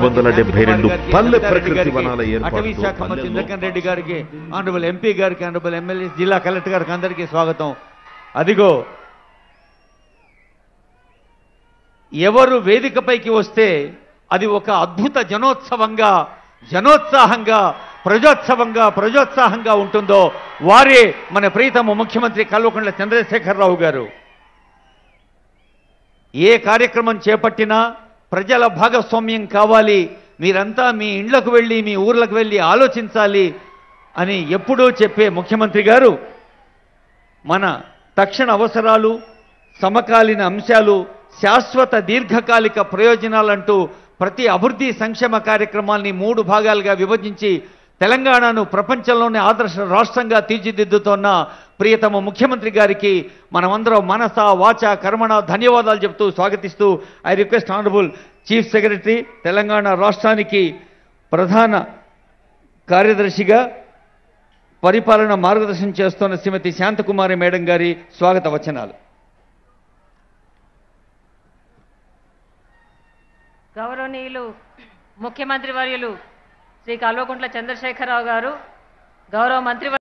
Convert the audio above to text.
వందల డెబ్బై రెండు పల్లె ప్రకృతి వనాల అటవీ ఏర్పాటు శాఖ మంత్రి ఇంద్రకరణ్ రెడ్డి గారికి ఆనరబుల్ ఎంపీ గారికి ఆనరబుల్ ఎమ్మెల్యే జిల్లా కలెక్టర్ గారికి అందరికీ స్వాగతం అదిగో ఎవరు వేదికపైకి వస్తే అది ఒక అద్భుత జనోత్సవంగా జనోత్సాహంగా ప్రజోత్సవంగా ప్రజోత్సాహంగా ఉంటుందో వారే మన ప్రీతమ ముఖ్యమంత్రి కల్వకుంట్ల చంద్రశేఖరరావు గారు ఏ కార్యక్రమం చేపట్టినా ప్రజల భాగస్వామ్యం కావాలి మీరంతా మీ ఇండ్లకు వెళ్ళి మీ ఊర్లకు వెళ్ళి ఆలోచించాలి అని ఎప్పుడూ చెప్పే ముఖ్యమంత్రి గారు మన తక్షణ అవసరాలు సమకాలీన అంశాలు శాశ్వత దీర్ఘకాలిక ప్రయోజనాలంటూ ప్రతి అభివృద్ధి సంక్షేమ కార్యక్రమాల్ని మూడు భాగాలుగా విభజించి తెలంగాణను ప్రపంచంలోనే ఆదర్శ రాష్ట్రంగా తీర్చిదిద్దుతోన్న ప్రియతమ ముఖ్యమంత్రి గారికి మనమందరం మనస వాచ కర్మణ ధన్యవాదాలు చెప్తూ స్వాగతిస్తూ I request honourable chief secretary Telangana రాష్ట్రానికి ప్రధాన కార్యదర్శిగా పరిపాలన మార్గదర్శనం చేస్తున్న శ్రీమతి శాంతకుమారి మేడం గారి స్వాగత వచనాలు గౌరవనీయులు ముఖ్యమంత్రి వర్యులు శ్రీ కల్వకుంట్ల చంద్రశేఖరరావు గారు గౌరవ మంత్రి